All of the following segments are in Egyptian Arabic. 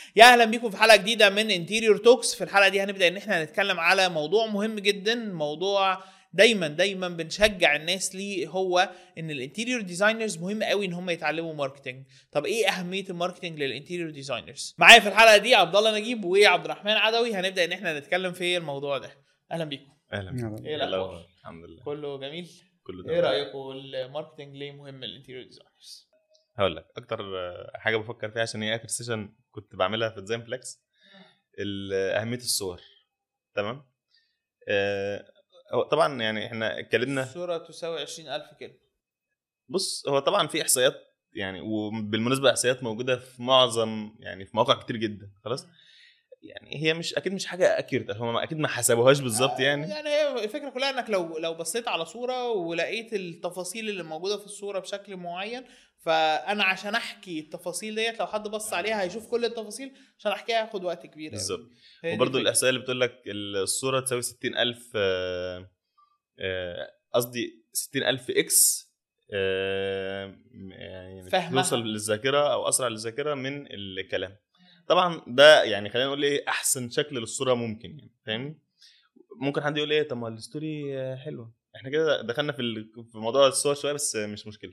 يا اهلا بيكم في حلقه جديده من انتيريور توكس في الحلقه دي هنبدا ان احنا نتكلم على موضوع مهم جدا موضوع دايما دايما بنشجع الناس ليه هو ان الانتيريور ديزاينرز مهم قوي ان هم يتعلموا ماركتنج طب ايه اهميه الماركتنج للانتيريور ديزاينرز معايا في الحلقه دي عبد الله نجيب وعبد الرحمن عدوي هنبدا ان احنا نتكلم في الموضوع ده اهلا بيكم اهلا يلا. ايه الاخبار الحمد لله كله جميل كله ايه تمام. رايكم الماركتنج ليه مهم للانتيريور ديزاينرز هقول لك اكتر آه، حاجه بفكر فيها عشان هي اخر سيشن كنت بعملها في ديزاين فليكس ال- اهميه الصور تمام آه، هو طبعا يعني احنا اتكلمنا الصوره تساوي 20000 كلمه بص هو طبعا في احصائيات يعني وبالمناسبه احصائيات موجوده في معظم يعني في مواقع كتير جدا خلاص يعني هي مش اكيد مش حاجه اكيوريت هم اكيد ما حسبوهاش بالظبط يعني يعني هي الفكره كلها انك لو لو بصيت على صوره ولقيت التفاصيل اللي موجوده في الصوره بشكل معين فانا عشان احكي التفاصيل ديت لو حد بص عليها هيشوف كل التفاصيل عشان احكيها هياخد وقت كبير أوي. بالظبط. هي دي وبرضه الفكرة. الاحصائيه اللي بتقول لك الصوره تساوي 60000 آه، آه، قصدي 60000 اكس آه، يعني فهمها. توصل للذاكره او اسرع للذاكره من الكلام طبعا ده يعني خلينا نقول ايه احسن شكل للصوره ممكن يعني فاهمني ممكن حد يقول ايه طب ما الستوري آه، حلوه احنا كده دخلنا في ال- في موضوع الصور شويه بس مش مشكله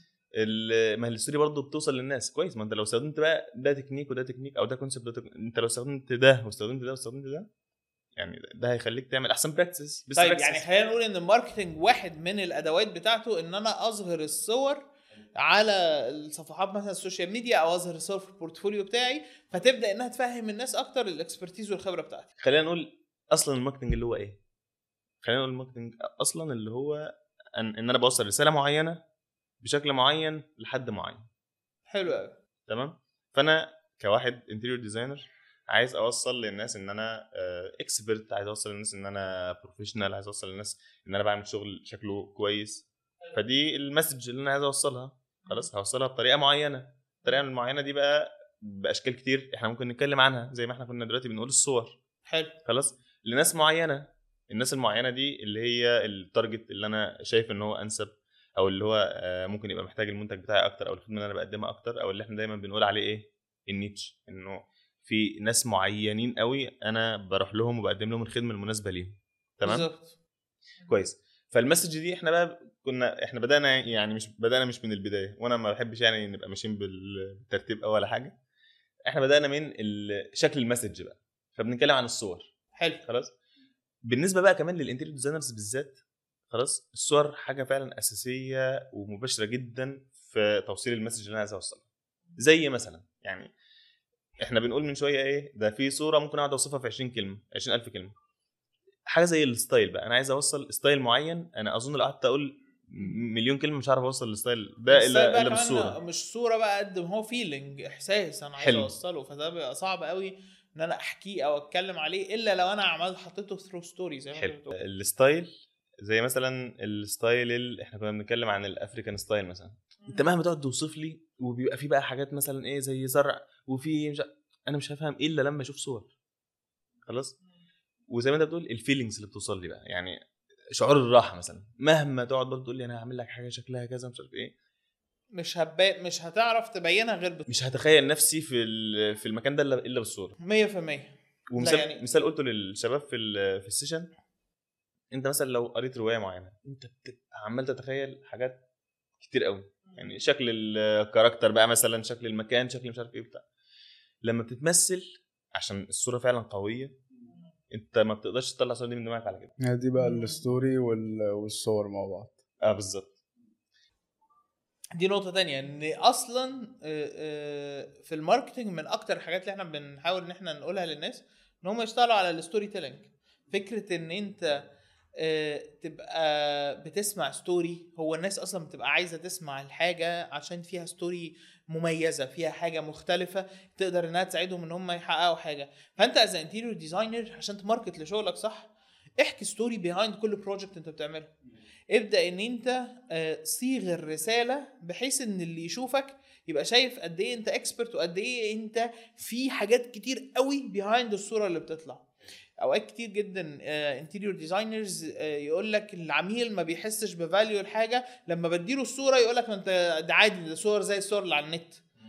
ال- ما هي الستوري برضه بتوصل للناس كويس ما انت لو استخدمت بقى ده تكنيك وده تكنيك او ده كونسيبت وده تكنيك انت لو استخدمت ده واستخدمت ده واستخدمت ده يعني ده هيخليك تعمل احسن براكتس طيب يعني خلينا نقول ان الماركتنج واحد من الادوات بتاعته ان انا اظهر الصور على الصفحات مثلا السوشيال ميديا او اظهر الصور في البورتفوليو بتاعي فتبدا انها تفهم الناس اكتر الاكسبرتيز والخبره بتاعتي خلينا نقول اصلا الماركتنج اللي هو ايه خلينا نقول الماركتنج اصلا اللي هو ان, ان انا بوصل رساله معينه بشكل معين لحد معين حلو قوي تمام فانا كواحد انتيريور ديزاينر عايز اوصل للناس ان انا اكسبرت عايز اوصل للناس ان انا بروفيشنال عايز اوصل للناس ان انا بعمل شغل شكله كويس فدي المسج اللي انا عايز اوصلها خلاص هوصلها بطريقه معينه الطريقه المعينه دي بقى باشكال كتير احنا ممكن نتكلم عنها زي ما احنا كنا دلوقتي بنقول الصور حلو خلاص لناس معينه الناس المعينه دي اللي هي التارجت اللي انا شايف ان هو انسب او اللي هو آه، ممكن يبقى محتاج المنتج بتاعي اكتر او الخدمه اللي انا بقدمها اكتر او اللي احنا دايما بنقول عليه ايه النيتش انه في ناس معينين قوي انا بروح لهم وبقدم لهم الخدمه المناسبه ليهم تمام بالظبط كويس فالمسج دي احنا بقى كنا احنا بدانا يعني مش بدانا مش من البدايه وانا ما بحبش يعني نبقى ماشيين بال- بالترتيب او ولا حاجه احنا بدانا من ال- شكل المسج بقى فبنتكلم عن الصور حلو خلاص بالنسبه بقى كمان للانتيريور ديزاينرز بالذات خلاص الصور حاجه فعلا اساسيه ومباشره جدا في توصيل المسج اللي انا عايز اوصلها زي مثلا يعني احنا بنقول من شويه ايه ده في صوره ممكن اقعد اوصفها في 20 كلمه 20000 كلمه حاجه زي الستايل بقى انا عايز اوصل ستايل معين انا اظن لو قعدت اقول م- مليون كلمه مش عارف اوصل الستايل ده بس بقى الا الا كمان بالصوره مش صوره بقى قد ما هو فيلينج احساس انا عايز حلو. اوصله فده بيبقى صعب قوي ان انا احكيه او اتكلم عليه الا لو انا عملت حطيته ثرو ستوري زي ما انت حلو بتقول الستايل زي مثلا الستايل اللي احنا كنا بنتكلم عن الافريكان ستايل مثلا انت مهما تقعد توصف لي وبيبقى في بقى حاجات مثلا ايه زي زرع وفي مش ع- انا مش هفهم الا لما اشوف صور خلاص وزي ما انت بتقول الفيلينجز اللي بتوصل لي بقى يعني شعور الراحه مثلا مهما تقعد برضه تقول لي انا هعمل لك حاجه شكلها كذا مش عارف ايه مش هبا مش هتعرف تبينها غير بت... مش هتخيل نفسي في ال- في المكان ده الا الا بالصوره 100% ومثال لا يعني- مثال قلته للشباب في ال- في السيشن انت مثلا لو قريت روايه معينه انت بتبقى عمال تتخيل حاجات كتير قوي يعني شكل الكاركتر بقى مثلا شكل المكان شكل مش عارف ايه بتاع لما بتتمثل عشان الصوره فعلا قويه انت ما بتقدرش تطلع الصوره دي من دماغك على كده هي دي بقى الستوري وال- والصور مع بعض اه بالظبط دي نقطة تانية ان اصلا آه، آه، في الماركتنج من اكتر الحاجات اللي احنا بنحاول ان احنا نقولها للناس ان هم يشتغلوا على الستوري تيلينج فكرة ان انت آه، تبقى بتسمع ستوري هو الناس اصلا بتبقى عايزة تسمع الحاجة عشان فيها ستوري مميزة فيها حاجة مختلفة تقدر انها تساعدهم ان هم يحققوا حاجة فانت از انتيريور ديزاينر عشان تماركت لشغلك صح احكي ستوري بيهايند كل بروجكت انت بتعمله ابدا ان انت آه، صيغ الرساله بحيث ان اللي يشوفك يبقى شايف قد ايه انت اكسبرت وقد ايه انت في حاجات كتير قوي بيهايند الصوره اللي بتطلع اوقات كتير جدا انتيريور ديزاينرز يقول لك العميل ما بيحسش بفاليو الحاجه لما بديله الصوره يقول لك انت ده عادي ده صور زي الصور اللي على النت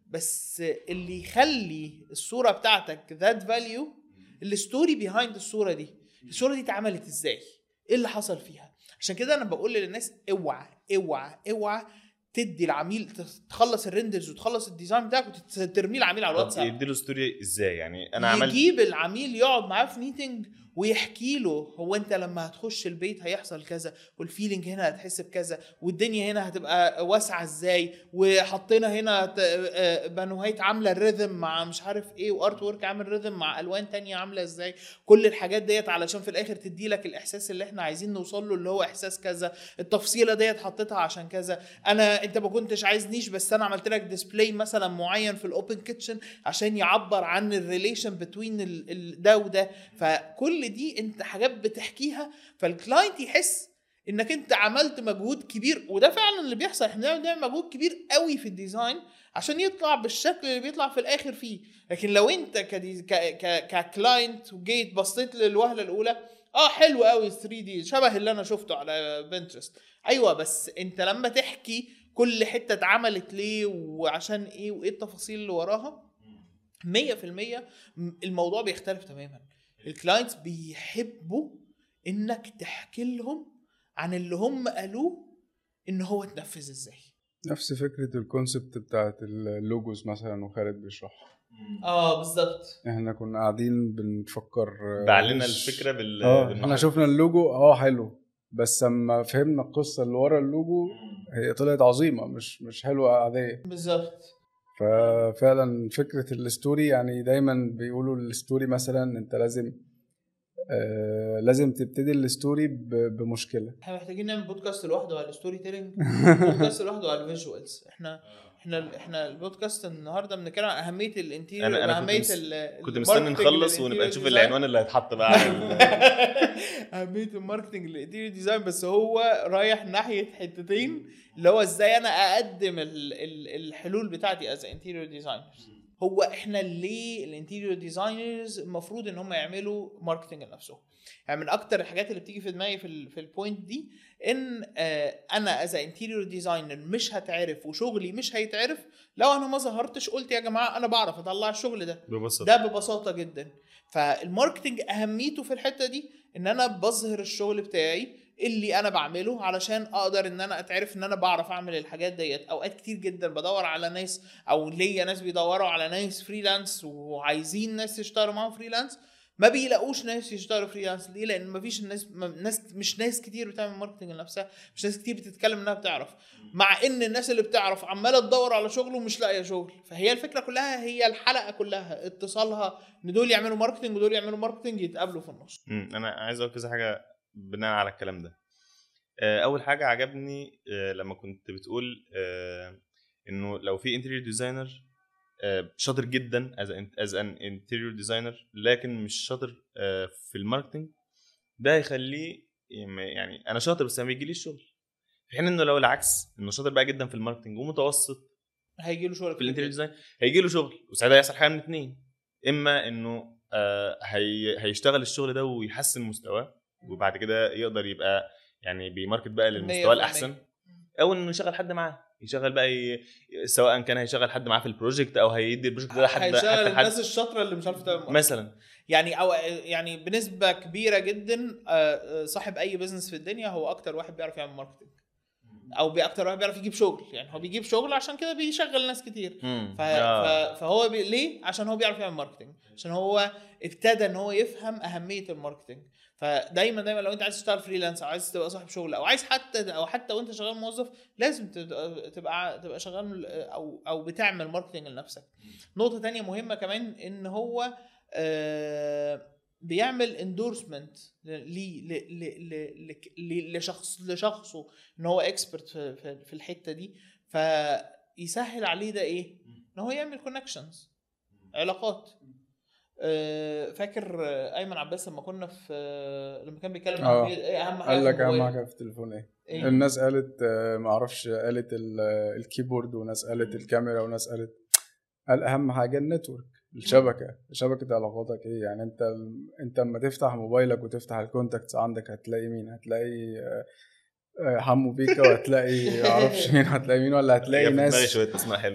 بس اللي يخلي الصوره بتاعتك ذات فاليو الستوري بيهايند الصوره دي الصوره دي اتعملت ازاي ايه اللي حصل فيها عشان كده انا بقول للناس اوعى اوعى اوعى تدي العميل تخلص الريندرز وتخلص الديزاين بتاعك وترميه العميل على طب الواتساب يديله ستوري ازاي يعني انا عملت يجيب العميل يقعد معاه في ميتنج ويحكي له هو انت لما هتخش البيت هيحصل كذا والفيلينج هنا هتحس بكذا والدنيا هنا هتبقى واسعه ازاي وحطينا هنا ت- آه، بانوهات عامله الريذم مع مش عارف ايه وارت ورك عامل ريذم مع الوان تانية عامله ازاي كل الحاجات ديت علشان في الاخر تدي لك الاحساس اللي احنا عايزين نوصل له اللي هو احساس كذا التفصيله ديت حطيتها عشان كذا انا انت ما كنتش عايز نيش بس انا عملت لك ديسبلاي مثلا معين في الاوبن كيتشن عشان يعبر عن الريليشن بتوين ده وده فكل دي انت حاجات بتحكيها فالكلاينت يحس انك انت عملت مجهود كبير وده فعلا اللي بيحصل احنا بنعمل بنعمل مجهود كبير قوي في الديزاين عشان يطلع بالشكل اللي بيطلع في الاخر فيه لكن لو انت كديز... ك... ك... ككلاينت وجيت بصيت للوهله الاولى اه حلو قوي 3 دي شبه اللي انا شفته على بنترست ايوه بس انت لما تحكي كل حته اتعملت ليه وعشان ايه وايه التفاصيل اللي وراها 100% الموضوع بيختلف تماما الكلاينتس بيحبوا انك تحكي لهم عن اللي هم قالوه ان هو اتنفذ ازاي نفس فكرة الكونسبت بتاعت اللوجوز مثلا وخالد بيشرحها اه بالظبط احنا كنا قاعدين بنفكر آه، بعلنا مش- الفكره بال اه احنا بالمحل. شفنا اللوجو اه حلو بس لما فهمنا القصة اللي ورا اللوجو هي طلعت عظيمة مش مش حلوة عادية بالظبط ففعلا فكرة الستوري يعني دايما بيقولوا الستوري مثلا انت لازم آه لازم تبتدي الستوري ب- بمشكلة احنا محتاجين نعمل بودكاست لوحده على الستوري تيلينج بودكاست لوحده على الفيجوالز احنا احنا احنا البودكاست النهارده بنتكلم عن اهميه الانتيريور أنا- أنا كنت واهميه مس- ال- كنت مستني الماركتينج نخلص ونبقى للانتيريور نشوف ديزاين. العنوان اللي هيتحط بقى على ال- اهميه الماركتنج للانتيريور ديزاين بس هو رايح ناحيه حتتين اللي هو ازاي انا اقدم ال ال الحلول بتاعتي از انتيريور ديزاينرز هو احنا ليه الانتيريور ديزاينرز المفروض ان هم يعملوا ماركتنج لنفسهم يعني من اكتر الحاجات اللي بتيجي في دماغي في ال في البوينت دي ان آه انا از انتيريور ديزاينر مش هتعرف وشغلي مش هيتعرف لو انا ما ظهرتش قلت يا جماعه انا بعرف اطلع الشغل ده ببساطه ده ببساطه جدا فالماركتنج اهميته في الحته دي ان انا بظهر الشغل بتاعي اللي انا بعمله علشان اقدر ان انا اتعرف ان انا بعرف اعمل الحاجات ديت اوقات كتير جدا بدور على ناس او ليا ناس بيدوروا على ناس فريلانس وعايزين ناس يشتغلوا معاهم فريلانس ما بيلاقوش ناس يشتغلوا فريلانس ليه لان مفيش الناس م- ناس مش ناس كتير بتعمل ماركتنج لنفسها مش ناس كتير بتتكلم انها بتعرف مع ان الناس اللي بتعرف عماله تدور على شغل ومش لاقيه شغل فهي الفكره كلها هي الحلقه كلها اتصالها ان دول يعملوا ماركتنج ودول يعملوا ماركتنج يتقابلوا في النص مم، انا عايز اقول كذا حاجه بناء على الكلام ده آه، اول حاجه عجبني آه، لما كنت بتقول آه، انه لو في انتيريور ديزاينر شاطر جدا از ان انتيريور ديزاينر لكن مش شاطر آه، في الماركتنج ده هيخليه يعني انا شاطر بس ما بيجيليش شغل في حين انه لو العكس انه شاطر بقى جدا في الماركتنج ومتوسط هيجي له شغل في الانتيريور ديزاين هيجي له شغل وساعتها هيحصل حاجه من اتنين اما انه آه هي هيشتغل الشغل ده ويحسن مستواه وبعد كده يقدر يبقى يعني بيماركت بقى مية في للمستوى المية. الاحسن او انه يشغل حد معاه يشغل بقى ي... سواء كان هيشغل حد معاه في البروجكت او هيدي البروجكت ده لحد هيشغل حتى الناس حد الشاطره اللي مش عارفه تعمل ماركتنج. مثلا يعني او يعني بنسبه كبيره جدا آه، آه، صاحب اي بزنس في الدنيا هو اكتر واحد بيعرف يعمل ماركتنج او بي- اكتر واحد بيعرف يجيب شغل يعني هو بيجيب شغل عشان كده بيشغل ناس كتير مم. ف... آه. ف... فهو بي... ليه؟ عشان هو بيعرف يعمل ماركتنج عشان هو ابتدى ان هو يفهم اهميه الماركتنج فدايما دايما لو انت عايز تشتغل فريلانس او عايز تبقى صاحب شغل او عايز حتى او حتى وانت شغال موظف لازم تبقى تبقى, تبقى شغال او او بتعمل ماركتنج لنفسك نقطه تانية مهمه كمان ان هو آه بيعمل اندورسمنت لشخص لشخصه ان هو اكسبرت في, في, في الحته دي فيسهل عليه ده ايه؟ ان هو يعمل كونكشنز علاقات آه، فاكر آه، ايمن عباس لما كنا في آه، لما كان بيتكلم آه. عن ايه اهم حاجه قال في لك اهم الموبايل؟ حاجه في التليفون ايه إيه؟ الناس قالت آه، ما اعرفش قالت ال- الكيبورد وناس قالت الكاميرا وناس قالت قال اهم حاجه النتورك الشبكه شبكه علاقاتك ايه يعني انت انت اما تفتح موبايلك وتفتح الكونتاكتس عندك هتلاقي مين هتلاقي آه، آه، حمو بيكا وهتلاقي معرفش مين هتلاقي مين ولا هتلاقي هي في دماغي ناس شويه اسماء حلوه كده.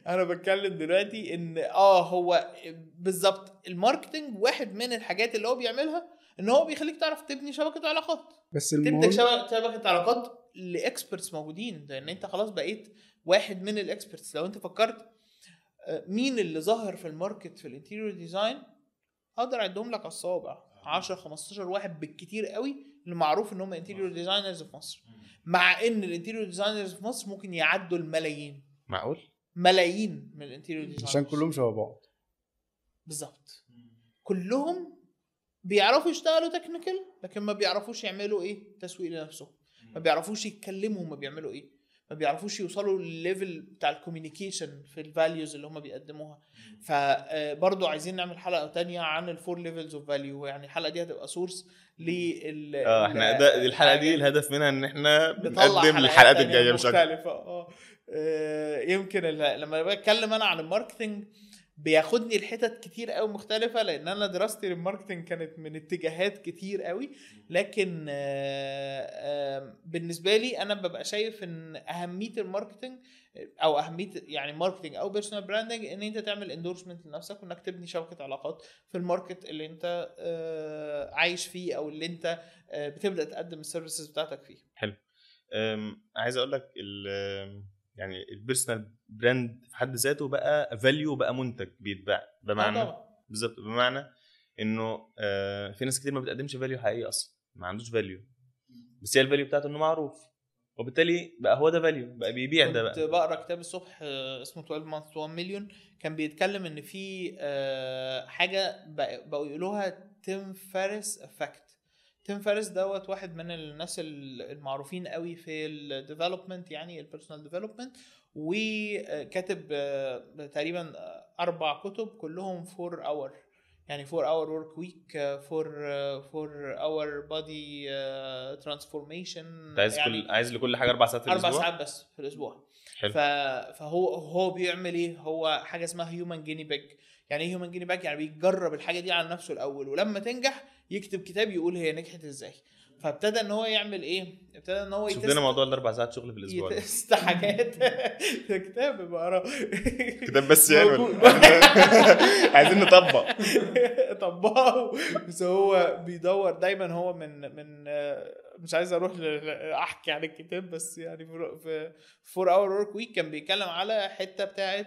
انا بتكلم دلوقتي ان اه هو بالظبط الماركتنج واحد من الحاجات اللي هو بيعملها ان هو بيخليك تعرف تبني شبكه علاقات بس تبدا المهم شبكه شبكه علاقات لاكسبرتس موجودين لان انت خلاص بقيت واحد من الاكسبرتس لو انت فكرت آه، مين اللي ظهر في الماركت في الانتيريور ديزاين اقدر اعدهم لك على الصوابع 10 15 واحد بالكتير قوي اللي معروف ان هم انتيريور ديزاينرز في مصر مع ان الانتيريور ديزاينرز في مصر ممكن يعدوا الملايين معقول ملايين من الانتيريور ديزاينرز عشان كلهم شبه بعض بالظبط كلهم بيعرفوا يشتغلوا تكنيكال لكن ما بيعرفوش يعملوا ايه تسويق لنفسهم ما بيعرفوش يتكلموا هما بيعملوا ايه ما بيعرفوش يوصلوا للليفل بتاع الكوميونيكيشن في الفاليوز اللي هم بيقدموها فبرضه عايزين نعمل حلقه تانية عن الفور ليفلز اوف فاليو يعني الحلقه دي هتبقى سورس لل اه احنا ده دي الحلقه دي الهدف منها ان احنا نطلع بنقدم حلقات الحلقات تانية الجايه مش اكتر مختلفة اه آه، يمكن ال- لما بتكلم انا عن الماركتنج بياخدني لحتت كتير قوي مختلفة لأن أنا دراستي للماركتنج كانت من اتجاهات كتير قوي لكن آه، آه، بالنسبة لي أنا ببقى شايف إن أهمية الماركتنج أو أهمية يعني ماركتنج أو بيرسونال براندنج إن أنت تعمل اندورسمنت لنفسك وإنك تبني شبكة علاقات في الماركت اللي أنت آه، عايش فيه أو اللي أنت آه، بتبدأ تقدم السيرفيسز بتاعتك فيه. أم، عايز اقول لك ال- يعني البيرسونال براند في حد ذاته بقى فاليو بقى منتج بيتباع آه بمعنى طبعا بالظبط بمعنى انه آه، في ناس كتير ما بتقدمش فاليو حقيقي اصلا ما عندوش فاليو بس هي الفاليو بتاعته انه معروف وبالتالي بقى هو ده فاليو بقى بيبيع ده كنت بقى بقرا كتاب الصبح آه، اسمه 12 months 1 مليون كان بيتكلم ان في آه، حاجه بق- بقوا يقولوها تيم فارس افكت تيم فارس دوت واحد من الناس ال- المعروفين قوي في الديفلوبمنت يعني البيرسونال ديفلوبمنت وكاتب آه، تقريبا اربع كتب كلهم 4 اور يعني 4 اور ورك ويك 4 4 اور بودي ترانسفورميشن انت عايز كل عايز لكل حاجه اربع ساعات في اربع الاسبوع ساعات بس في الاسبوع حلو. ف... فهو هو بيعمل ايه هو حاجه اسمها هيومن جيني بيج يعني ايه هيومن جيني بيج يعني بيجرب الحاجه دي على نفسه الاول ولما تنجح يكتب كتاب يقول هي نجحت ازاي فابتدى ان هو يعمل ايه ابتدى ان هو شوف لنا موضوع الاربع ساعات شغل في الاسبوع ده. يتست حاجات ده كتاب بقراه كتاب بس يعني ولا- موجود. عايزين نطبق طبقه بس هو بيدور دايما هو من من آه، مش عايز اروح ل- احكي عن الكتاب بس يعني في- في فور اور ورك ويك كان بيتكلم على حته بتاعت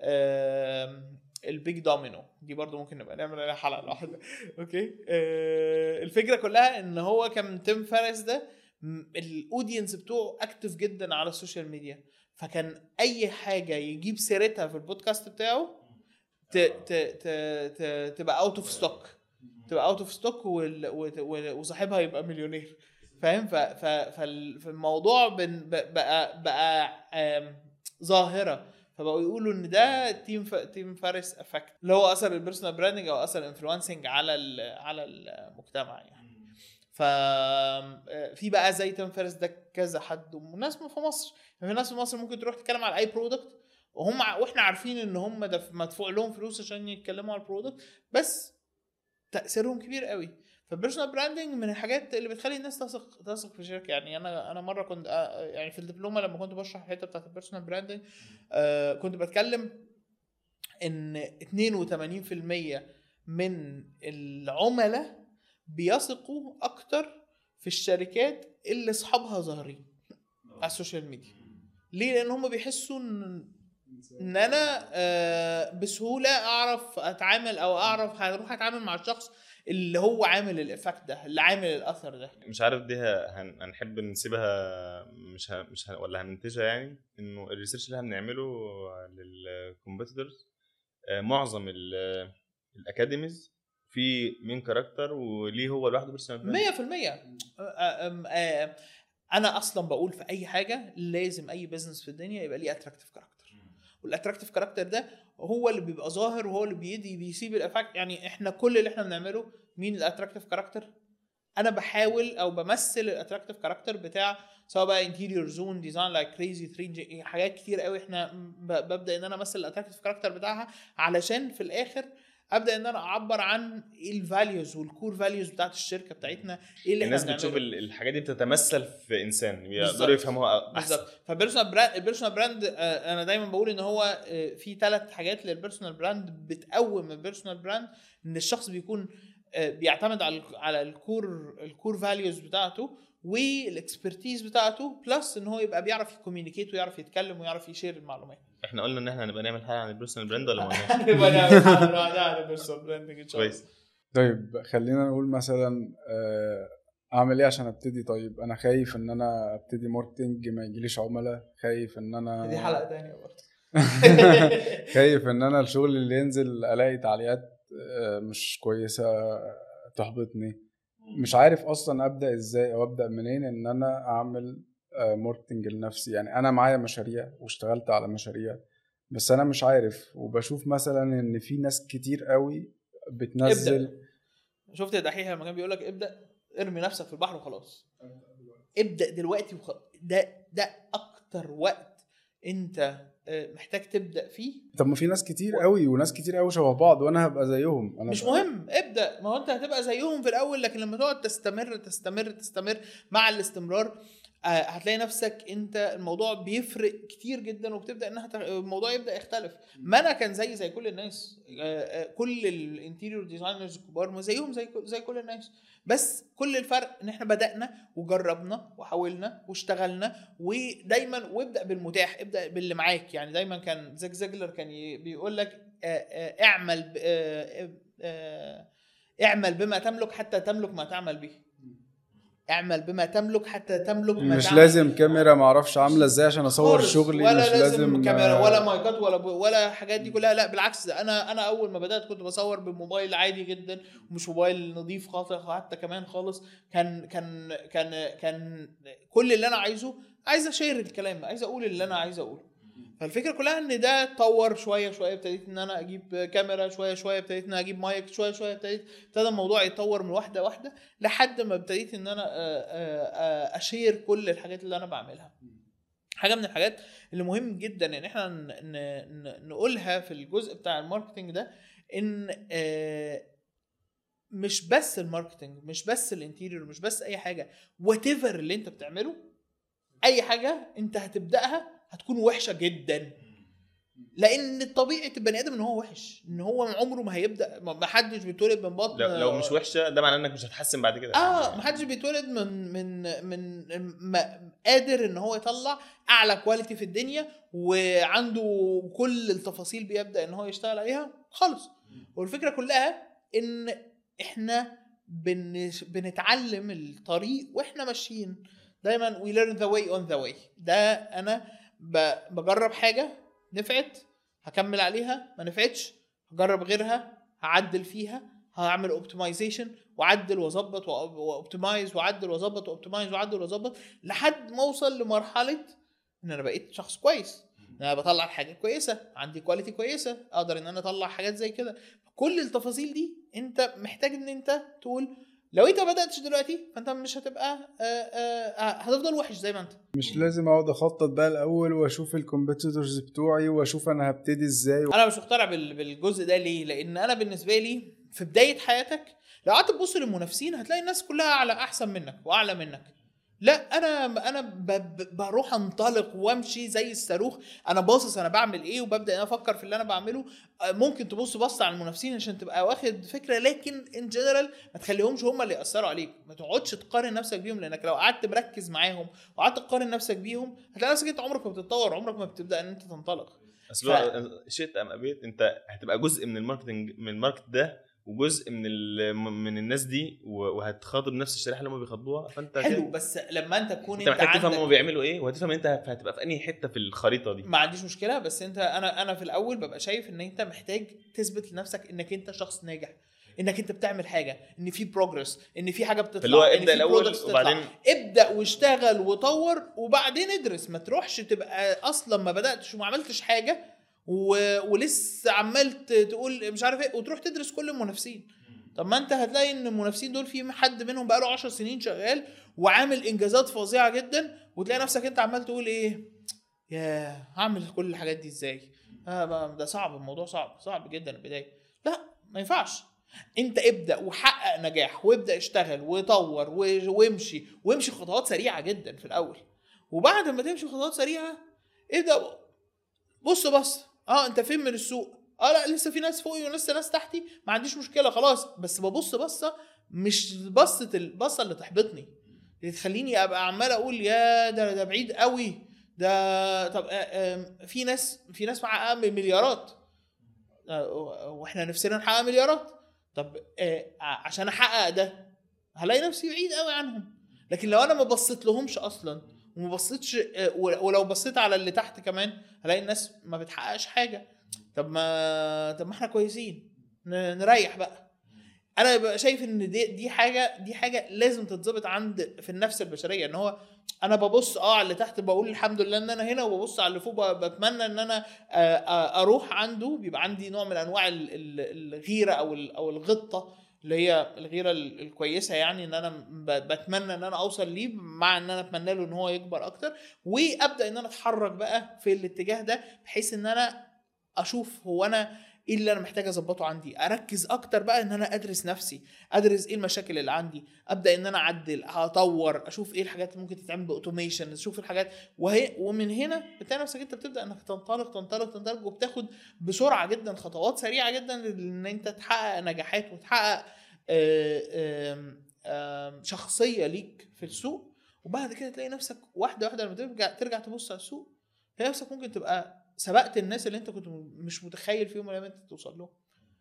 آم، البيج دومينو دي برضو ممكن نبقى نعمل عليها حلقه لوحدها اوكي آه، الفكره كلها ان هو كان تيم فارس ده م- الاودينس بتوعه اكتف جدا على السوشيال ميديا فكان اي حاجه يجيب سيرتها في البودكاست بتاعه ت ت ت ت تبقى اوت اوف ستوك تبقى اوت اوف ستوك وصاحبها يبقى مليونير فاهم ف- ف- فال- فالموضوع بن- ب- بقى بقى آم، ظاهره فبقوا يقولوا ان ده تيم ف... تيم فارس افكت اللي هو اثر البيرسونال براندنج او اثر الانفلونسنج على ال... على المجتمع يعني ف في بقى زي تيم فارس ده كذا حد وناس في مصر يعني في ناس في مصر ممكن تروح تتكلم على اي برودكت وهم ع- واحنا عارفين ان هم دف... مدفوع لهم فلوس عشان يتكلموا على البرودكت بس تاثيرهم كبير قوي فالبيرسونال براندنج من الحاجات اللي بتخلي الناس تثق تثق في شركه يعني انا انا مره كنت آه، يعني في الدبلومه لما كنت بشرح الحته بتاعت البيرسونال براندنج آه كنت بتكلم ان 82% من العملاء بيثقوا اكتر في الشركات اللي اصحابها ظاهرين على السوشيال ميديا ليه لان هم بيحسوا ان ان انا آه، بسهوله اعرف اتعامل او اعرف هروح اتعامل مع الشخص اللي هو عامل الايفكت ده اللي عامل الاثر ده مش عارف دي ه- هن- هنحب نسيبها مش ه... مش ه... ولا هننتجها يعني انه الريسيرش اللي احنا بنعمله للكومبيتيتورز معظم ال- الاكاديميز في مين كاركتر وليه هو لوحده بيرسونال 100% آه، آه، آه، انا اصلا بقول في اي حاجه لازم اي بزنس في الدنيا يبقى ليه اتراكتيف كاركتر والاتراكتيف كاركتر ده هو اللي بيبقى ظاهر وهو اللي بيدي بيسيب الافكت يعني احنا كل اللي احنا بنعمله مين الاتراكتيف كاركتر انا بحاول او بمثل الاتراكتيف كاركتر بتاع سواء بقى انتيريور زون ديزاين لايك كريزي 3 حاجات كتير قوي احنا ب- ببدا ان انا امثل الاتراكتيف كاركتر بتاعها علشان في الاخر ابدا ان انا اعبر عن ايه الفاليوز والكور فاليوز بتاعت الشركه بتاعتنا ايه اللي الناس احنا بتشوف بنعمله. ال- الحاجات دي بتتمثل في انسان بالظبط. يقدروا يفهموها احسن بالظبط فبيرسونال براند البيرسونال براند آه، انا دايما بقول ان هو آه، في ثلاث حاجات للبيرسونال براند بتقوم البيرسونال براند ان الشخص بيكون آه، بيعتمد على ال- على الكور الكور فاليوز بتاعته والاكسبرتيز بتاعته بلس ان هو يبقى بيعرف يكوميونيكيت ويعرف يتكلم ويعرف يشير المعلومات احنا قلنا ان احنا هنبقى نعمل حاجه عن البيرسونال براند ولا ما قلناش؟ هنبقى نعمل حلقة لوحدها عن البيرسونال براندنج ان شاء الله كويس طيب خلينا نقول مثلا آه، اعمل ايه عشان ابتدي طيب انا خايف ان انا ابتدي ماركتنج ما يجيليش عملاء خايف ان انا دي حلقه ثانيه برضه خايف ان انا الشغل اللي ينزل الاقي تعليقات آه، مش كويسه تحبطني مش عارف اصلا ابدا ازاي او ابدا منين ان انا اعمل آه، ماركتنج لنفسي يعني انا معايا مشاريع واشتغلت على مشاريع بس انا مش عارف وبشوف مثلا ان في ناس كتير قوي بتنزل شفت الدحيح لما كان بيقول لك ابدا ارمي نفسك في البحر وخلاص ابدا دلوقتي وخ... ده ده اكتر وقت انت آه، محتاج تبدا فيه طب ما في ناس كتير قوي وناس كتير قوي شبه بعض وانا هبقى زيهم انا مش بقى- مهم ابدا ما هو انت هتبقى زيهم في الاول لكن لما تقعد تستمر تستمر تستمر مع الاستمرار آه، هتلاقي نفسك انت الموضوع بيفرق كتير جدا وبتبدا انها تغ- الموضوع يبدا يختلف ما انا كان زي زي كل الناس آه، آه، كل الانتيريور ديزاينرز الكبار ما زيهم زي كل- زي كل الناس بس كل الفرق ان احنا بدانا وجربنا وحاولنا واشتغلنا ودايما وابدا بالمتاح ابدا باللي معاك يعني دايما كان زاك زاجلر كان ي- بيقول لك آه، آه، اعمل ب- آه، آه، اعمل بما تملك حتى تملك ما تعمل به اعمل بما تملك حتى تملك ما مش تعمل لازم به. كاميرا معرفش عامله ازاي عشان اصور خالص. شغلي ولا مش لازم كاميرا آه، ولا مايكات ولا ب... ولا الحاجات دي كلها لا بالعكس ده انا انا اول ما بدات كنت بصور بموبايل عادي جدا ومش موبايل نظيف خالص حتى كمان خالص كان كان كان كان كل اللي انا عايزه عايز اشير الكلام عايز اقول اللي انا عايز اقوله فالفكره كلها ان ده اتطور شويه شويه ابتديت ان انا اجيب كاميرا شويه شويه ابتديت ان انا اجيب مايك شويه شويه ابتديت ابتدى الموضوع يتطور من واحده واحده لحد ما ابتديت ان انا آه، آه، آه، اشير كل الحاجات اللي انا بعملها حاجه من الحاجات اللي مهم جدا ان احنا ن- ن- ن- نقولها في الجزء بتاع الماركتنج ده ان آه، مش بس الماركتنج مش بس الانتيريور مش بس اي حاجه وات اللي انت بتعمله اي حاجه انت هتبداها هتكون وحشه جدا لان طبيعه البني ادم ان هو وحش ان هو عمره ما هيبدا ما ما حدش بيتولد من بطن لو, لو مش وحشه ده معناه انك مش هتحسن بعد كده اه ما حدش بيتولد من من من ما قادر ان هو يطلع اعلى كواليتي في الدنيا وعنده كل التفاصيل بيبدا ان هو يشتغل عليها خالص والفكره كلها ان احنا بن بنتعلم الطريق واحنا ماشيين دايما we learn the way on the way ده انا ب- بجرب حاجه نفعت هكمل عليها ما نفعتش هجرب غيرها هعدل فيها هعمل اوبتمايزيشن واعدل واظبط واوبتمايز واعدل واظبط واوبتمايز واعدل واظبط لحد ما اوصل لمرحله ان انا بقيت شخص كويس ان انا بطلع حاجه كويسه عندي كواليتي كويسه اقدر ان انا اطلع حاجات زي كده كل التفاصيل دي انت محتاج ان انت تقول لو انت ما بداتش دلوقتي فانت مش هتبقى آه، آه، هتفضل وحش زي ما انت مش لازم اقعد اخطط بقى الاول واشوف الكومبيتيتورز بتوعي واشوف انا هبتدي ازاي انا مش مقتنع بال- بالجزء ده ليه لان انا بالنسبه لي في بدايه حياتك لو قعدت تبص للمنافسين هتلاقي الناس كلها على احسن منك واعلى منك لا انا انا ب- ب- بروح انطلق وامشي زي الصاروخ انا باصص انا بعمل ايه وببدا انا افكر في اللي انا بعمله آه، ممكن تبص بص على المنافسين عشان تبقى واخد فكره لكن ان جنرال ما تخليهمش هم اللي ياثروا عليك ما تقعدش تقارن نفسك بيهم لانك لو قعدت مركز معاهم وقعدت تقارن نفسك بيهم هتلاقي نفسك انت عمرك ما بتتطور عمرك ما بتبدا ان انت تنطلق اصل هو شئت ام ابيت انت هتبقى جزء من الماركتنج من الماركت ده وجزء من ال- من الناس دي و- وهتخاطب نفس الشريحه اللي هم بيخاطبوها فانت حلو كده- بس لما انت تكون انت انت, محتاج تفهم هم عندك بيعملوا ايه وهتفهم انت هتبقى في انهي حته في الخريطه دي ما عنديش مشكله بس انت انا انا في الاول ببقى شايف ان انت محتاج تثبت لنفسك انك انت شخص ناجح انك انت بتعمل حاجه ان في بروجرس ان في حاجه بتطلع اللي هو ان ابدا في الاول products تطلع. وبعدين ابدا واشتغل وطور وبعدين ادرس ما تروحش تبقى اصلا ما بداتش وما عملتش حاجه و... ولسه عمال ت- تقول مش عارف ايه وتروح تدرس كل المنافسين طب ما انت هتلاقي ان المنافسين دول في حد منهم بقاله 10 سنين شغال وعامل انجازات فظيعه جدا وتلاقي نفسك انت عمال تقول ايه يا هعمل كل الحاجات دي ازاي آه بقى ده صعب الموضوع صعب صعب جدا البدايه لا ما ينفعش انت ابدا وحقق نجاح وابدا اشتغل وطور و- وامشي وامشي خطوات سريعه جدا في الاول وبعد ما تمشي خطوات سريعه ابدا بص بص اه انت فين من السوق اه لا لسه في ناس فوقي ولسه ناس تحتي ما عنديش مشكله خلاص بس ببص بصه مش بصه البصه اللي تحبطني اللي تخليني ابقى عمال اقول يا ده ده بعيد قوي ده طب آه، آم، في ناس في ناس محققه مليارات آه، واحنا نفسنا نحقق مليارات طب آه، ع- عشان احقق ده هلاقي نفسي بعيد قوي عنهم لكن لو انا ما بصيت لهمش اصلا وما بصيتش آه، ول- ولو بصيت على اللي تحت كمان هلاقي الناس ما بتحققش حاجه طب ما طب ما احنا كويسين ن- نريح بقى انا ببقى شايف ان دي دي حاجه دي حاجه لازم تتظبط عند في النفس البشريه ان هو انا ببص اه على اللي تحت بقول الحمد لله ان انا هنا وببص على اللي فوق ب- بتمنى ان انا آه، آه، اروح عنده بيبقى عندي نوع من انواع ال- ال- الغيره او ال- او الغطه اللي هي الغيره ال- الكويسه يعني ان انا ب- بتمنى ان انا اوصل ليه مع ان انا اتمنى له ان هو يكبر اكتر وابدا ان انا اتحرك بقى في الاتجاه ده بحيث ان انا اشوف هو انا ايه اللي انا محتاج اظبطه عندي اركز اكتر بقى ان انا ادرس نفسي ادرس ايه المشاكل اللي عندي ابدا ان انا اعدل اطور اشوف ايه الحاجات اللي ممكن تتعمل باوتوميشن اشوف الحاجات وهي ومن هنا بتلاقي نفسك انت بتبدا انك تنطلق تنطلق تنطلق وبتاخد بسرعه جدا خطوات سريعه جدا ان انت تحقق نجاحات وتحقق آه، آم، آم، شخصيه ليك في السوق وبعد كده تلاقي نفسك واحده واحده لما ترجع ترجع تبص على السوق تلاقي نفسك ممكن تبقى سبقت الناس اللي انت كنت مش متخيل فيهم لما انت توصل لهم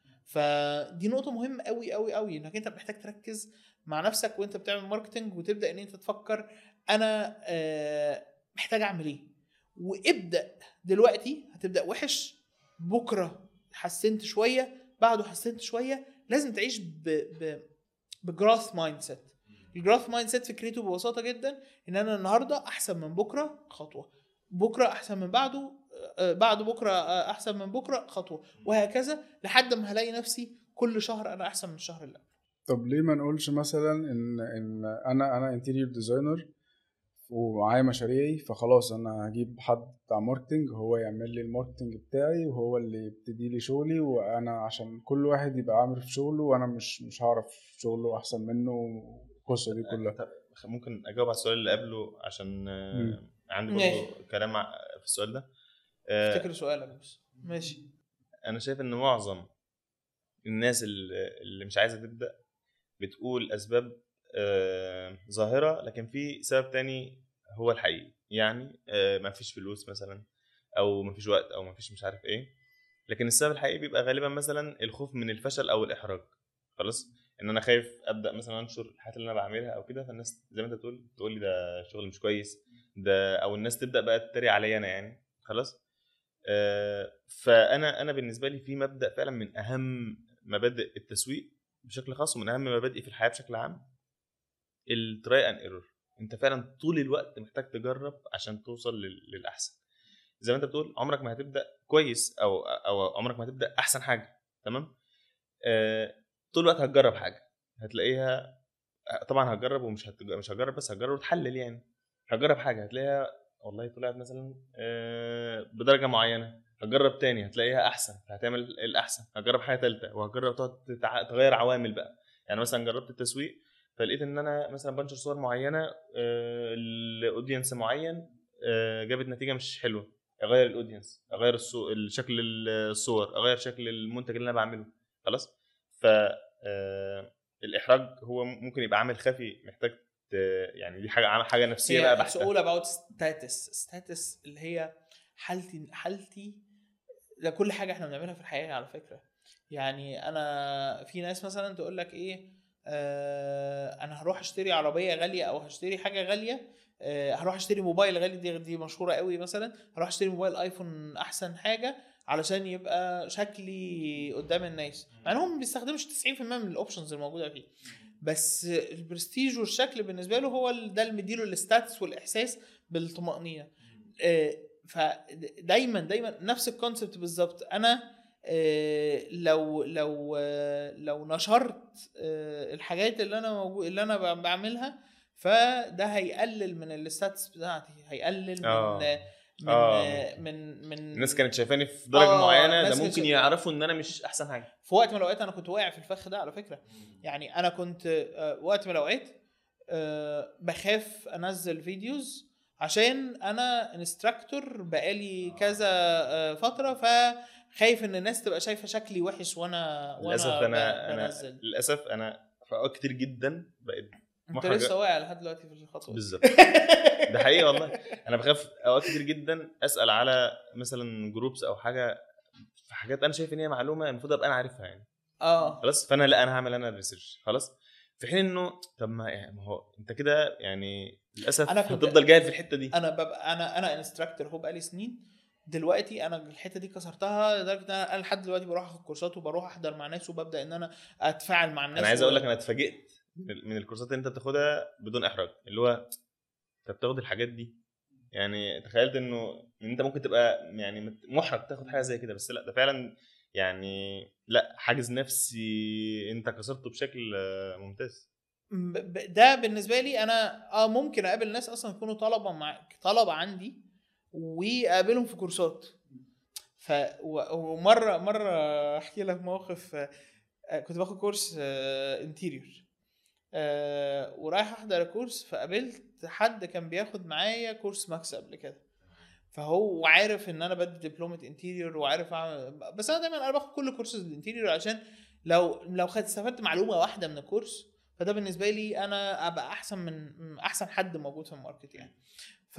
فدي نقطة مهمة قوي قوي قوي انك انت محتاج تركز مع نفسك وانت بتعمل ماركتنج وتبدا ان انت تفكر انا آه، محتاج اعمل ايه وابدا دلوقتي هتبدا وحش بكره حسنت شويه بعده حسنت شويه لازم تعيش ب ب بجراث مايند سيت الجراث مايند سيت فكرته ببساطه جدا ان انا النهارده احسن من بكره خطوه بكره احسن من بعده آه، بعد بكره آه، احسن من بكره خطوه وهكذا لحد ما هلاقي نفسي كل شهر انا احسن من الشهر اللي قبله. طب ليه ما نقولش مثلا ان ان انا انا انتيريور ديزاينر ومعايا مشاريعي فخلاص انا هجيب حد بتاع ماركتنج هو يعمل لي الماركتنج بتاعي وهو اللي يبتدي لي شغلي وانا عشان كل واحد يبقى عامل في شغله وانا مش مش هعرف شغله احسن منه القصه دي كلها طب ممكن اجاوب على السؤال اللي قبله عشان آه، مم. عندي ماشي. برضه كلام ع- في السؤال ده آه، افتكر سؤالك بس ماشي انا شايف ان معظم الناس اللي اللي مش عايزه تبدا بتقول اسباب آه، ظاهره لكن في سبب تاني هو الحقيقي يعني آه، ما فيش فلوس مثلا او ما فيش وقت او ما فيش مش عارف ايه لكن السبب الحقيقي بيبقى غالبا مثلا الخوف من الفشل او الاحراج خلاص ان انا خايف ابدا مثلا انشر الحاجات اللي انا بعملها او كده فالناس زي ما انت بتقول تقول لي ده شغل مش كويس ده او الناس تبدا بقى تتريق عليا انا يعني خلاص آه، فانا انا بالنسبه لي في مبدا فعلا من اهم مبادئ التسويق بشكل خاص ومن اهم مبادئي في الحياه بشكل عام التراي ان ايرور انت فعلا طول الوقت محتاج تجرب عشان توصل لل- للاحسن زي ما انت بتقول عمرك ما هتبدا كويس او او عمرك ما هتبدا احسن حاجه تمام آه، طول الوقت هتجرب حاجه هتلاقيها طبعا هتجرب ومش هتج... مش هتجرب بس هتجرب وتحلل يعني هتجرب حاجه هتلاقيها والله طلعت مثلا آه، بدرجه معينه هتجرب تاني هتلاقيها احسن فهتعمل الاحسن هتجرب حاجه ثالثه وهتجرب تقعد تتع- تغير عوامل بقى يعني مثلا جربت التسويق فلقيت ان انا مثلا بنشر صور معينه آه، لاودينس معين آه، جابت نتيجه مش حلوه اغير الاودينس اغير الصو... شكل الصور اغير شكل المنتج اللي انا بعمله خلاص ف آه، الاحراج هو ممكن يبقى عامل خفي محتاج ت... يعني دي حاجه حاجه نفسيه بقى هي it's بحته all about status status اللي هي حالتي حالتي ده كل حاجه احنا بنعملها في الحياه على فكره يعني انا في ناس مثلا تقول لك ايه آه انا هروح اشتري عربيه غاليه او هشتري حاجه غاليه آه هروح اشتري موبايل غالي دي دي مشهوره قوي مثلا هروح اشتري موبايل ايفون احسن حاجه علشان يبقى شكلي قدام الناس مع انهم ما بيستخدمش 90% من الاوبشنز الموجوده فيه بس البرستيج والشكل بالنسبه له هو ال- ده اللي مديله الستاتس والاحساس بالطمانينه آه، فدايما دايما نفس الكونسبت بالظبط انا آه، لو لو آه، لو نشرت آه، الحاجات اللي انا موجود اللي انا ب- بعملها فده هيقلل من الستاتس بتاعتي هيقلل من آه. آه، من آه. من من الناس كانت شايفاني في درجه آه، معينه الناس ده كانت ممكن شايفة- يعرفوا ان انا مش احسن حاجه في وقت من الاوقات انا كنت واقع في الفخ ده على فكره يعني انا كنت آه، وقت من الاوقات آه، بخاف انزل فيديوز عشان انا انستراكتور بقالي كذا آه، فتره فخايف ان الناس تبقى شايفه شكلي وحش وانا للاسف وانا انا ب- انا بنزل للاسف انا في اوقات كتير جدا بقيت انت محرج. لسه واقع لحد دلوقتي في الخطوه دي. بالظبط ده حقيقي والله انا بخاف اوقات كتير جدا اسال على مثلا جروبس او حاجه في حاجات انا شايف ان هي معلومه المفروض ابقى انا عارفها يعني اه خلاص فانا لا انا هعمل انا الريسيرش خلاص في حين انه طب ما يعني ما هو انت كده يعني للاسف أنا كنت- هتفضل جاهل في الحته دي انا ببقى انا انا انستراكتور هو بقالي سنين دلوقتي انا الحته دي كسرتها لدرجه ان انا أنا لحد دلوقتي بروح اخد كورسات وبروح احضر مع ناس وببدا ان انا اتفاعل مع الناس انا عايز و- اقول لك انا اتفاجئت من من الكورسات اللي انت بتاخدها بدون احراج اللي هو انت بتاخد الحاجات دي يعني تخيلت انه ان انت ممكن تبقى يعني مت- محرج تاخد حاجه زي كده بس لا ده فعلا يعني لا حاجز نفسي انت كسرته بشكل آه، ممتاز ب- ب- ده بالنسبه لي انا اه ممكن اقابل ناس اصلا يكونوا طلبه مع طلبه عندي واقابلهم في كورسات ف و- ومره مره احكي لك موقف آه، كنت باخد كورس انتيريور ورايح احضر كورس فقابلت حد كان بياخد معايا كورس ماكس قبل كده فهو عارف ان انا بدي دبلومه انتيريور وعارف اعمل بس انا دايما انا باخد كل كورسز الانتيريور عشان لو لو خدت استفدت معلومه واحده من الكورس فده بالنسبه لي انا ابقى احسن من من احسن حد موجود في الماركت يعني ف...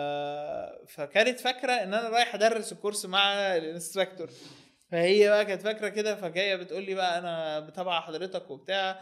فكانت فاكره ان انا رايح ادرس الكورس مع الانستراكتور فهي بقى كانت فاكره كده فجايه بتقول لي بقى انا بتابع حضرتك وبتاع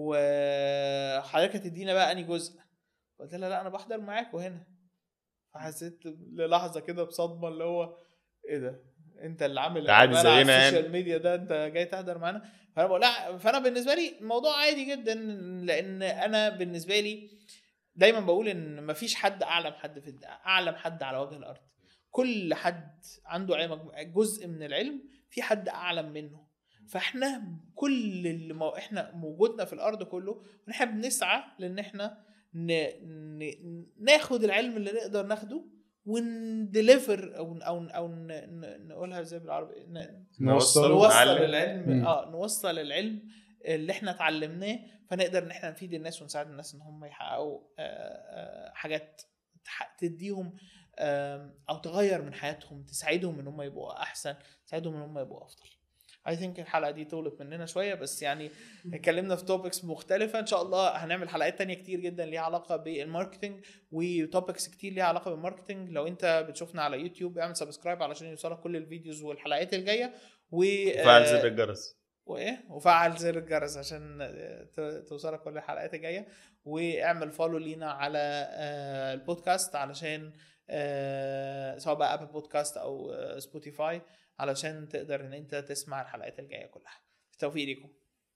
وحضرتك هتدينا بقى اني جزء قلت لها لا انا بحضر معاكوا هنا فحسيت للحظه كده بصدمه اللي هو ايه ده انت اللي عامل ده عادي الإعلان على زينا يعني. السوشيال ميديا ده انت جاي تحضر معانا فانا بقول لا فانا بالنسبه لي الموضوع عادي جدا لان انا بالنسبه لي دايما بقول ان مفيش حد اعلم حد في الد- اعلم حد على وجه الارض كل حد عنده علم جزء من العلم في حد اعلم منه فاحنا كل اللي مو... احنا موجودنا في الارض كله احنا بنسعى لان احنا ن... ن... ناخد العلم اللي نقدر ناخده وندليفر او او او ن... ن... نقولها ازاي بالعربي ن... نوصل نوصل نعلم. العلم مم. اه نوصل العلم اللي احنا اتعلمناه فنقدر ان احنا نفيد الناس ونساعد الناس ان هم يحققوا آه، آه، حاجات تح- تديهم آم، او تغير من حياتهم تساعدهم ان هم يبقوا احسن تساعدهم ان هم يبقوا افضل اي ثينك الحلقه دي طولت مننا شويه بس يعني اتكلمنا في توبكس مختلفه ان شاء الله هنعمل حلقات تانية كتير جدا ليها علاقه بالماركتنج وتوبكس كتير ليها علاقه بالماركتنج لو انت بتشوفنا على يوتيوب اعمل سبسكرايب علشان يوصلك كل الفيديوز والحلقات الجايه و فعل آه، زر الجرس وايه وفعل زر الجرس عشان ت- توصلك كل الحلقات الجايه واعمل فولو لينا على آه، البودكاست علشان آه، سواء بقى ابل بودكاست او آه، سبوتيفاي علشان تقدر ان انت تسمع الحلقات الجايه كلها بالتوفيق ليكم